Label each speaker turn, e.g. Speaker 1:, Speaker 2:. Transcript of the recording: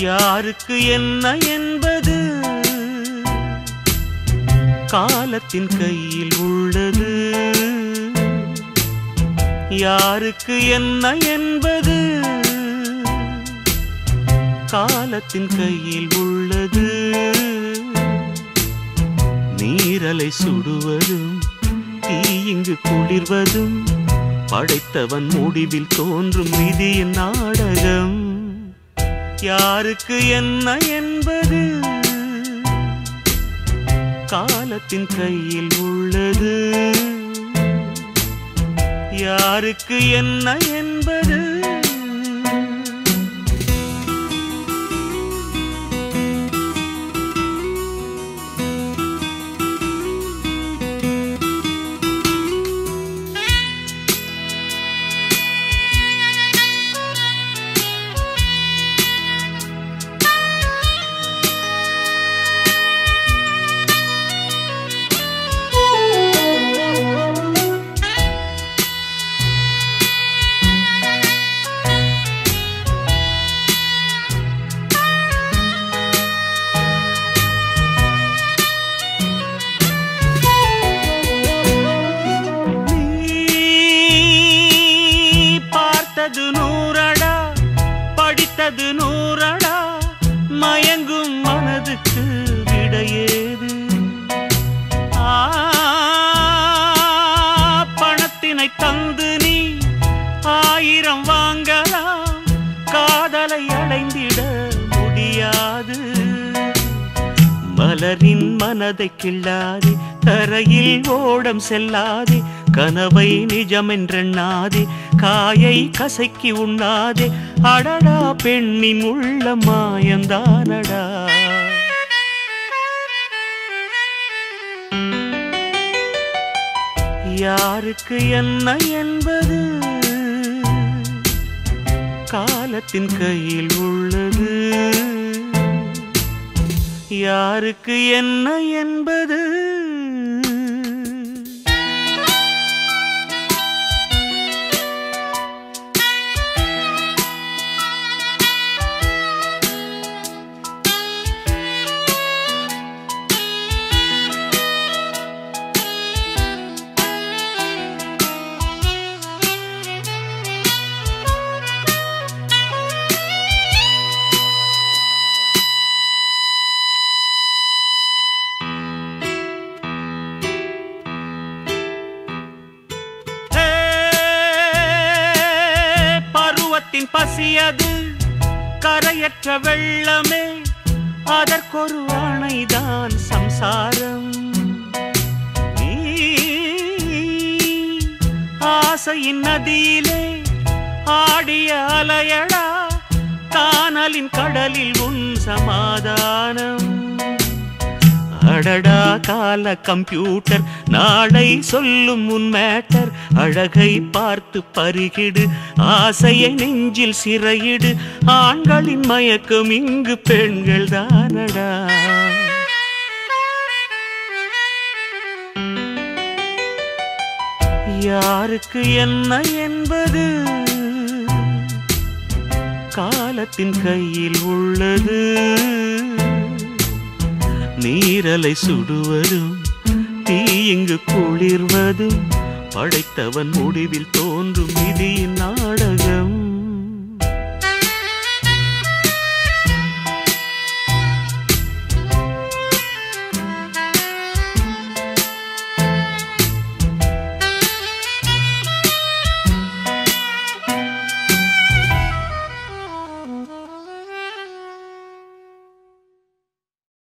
Speaker 1: யாருக்கு என்ன என்பது காலத்தின் கையில் உள்ளது யாருக்கு என்ன என்பது காலத்தின் கையில் உள்ளது நீரலை சுடுவதும் தீயிங்கு குளிர்வதும் படைத்தவன் முடிவில் தோன்றும் விதியின் நாடகம் யாருக்கு என்ன என்பது காலத்தின் கையில் உள்ளது யாருக்கு என்ன என்பது நீ பார்த்தது நூறடா படித்தது நூறடா மயங்கும் மனதுக்கு விடையேது ஆ, பணத்தினை தந்து நீ ஆயிரம் வாங்கலாம் காதலை அடைந்திட முடியாது மலரின் மனதை கிள்ளாதே தரையில் ஓடம் செல்லாதே கனவை நிஜமென்றெண்ணாதே காயை கசக்கி உண்ணாதே அடடா பெண்ணின் உள்ள மாயந்தானடா யாருக்கு என்ன என்பது காலத்தின் கையில் உள்ளது யாருக்கு என்ன என்பது ஹே, பருவத்தின் பசியது கரையற்ற வெள்ளமே அதற்கொரு அணைதான் சம்சாரம் நீ ஆசையின் நதியிலே ஆடிய அலையடா கானலின் கடலில் உன் சமாதானம் அடடா கால கம்ப்யூட்டர் நாளை சொல்லும் உன் மேட்டர் அழகை பார்த்து பருகிடு ஆசையை நெஞ்சில் சிறையிடு ஆண்களின் மயக்கம் இங்கு பெண்கள் தானடா யாருக்கு என்ன என்பது காலத்தின் கையில் உள்ளது நீரலை சுடுவதும் தீயிங்கு குளிர்வதும் படைத்தவன் முடிவில் தோன்றும் விதியின் நாள்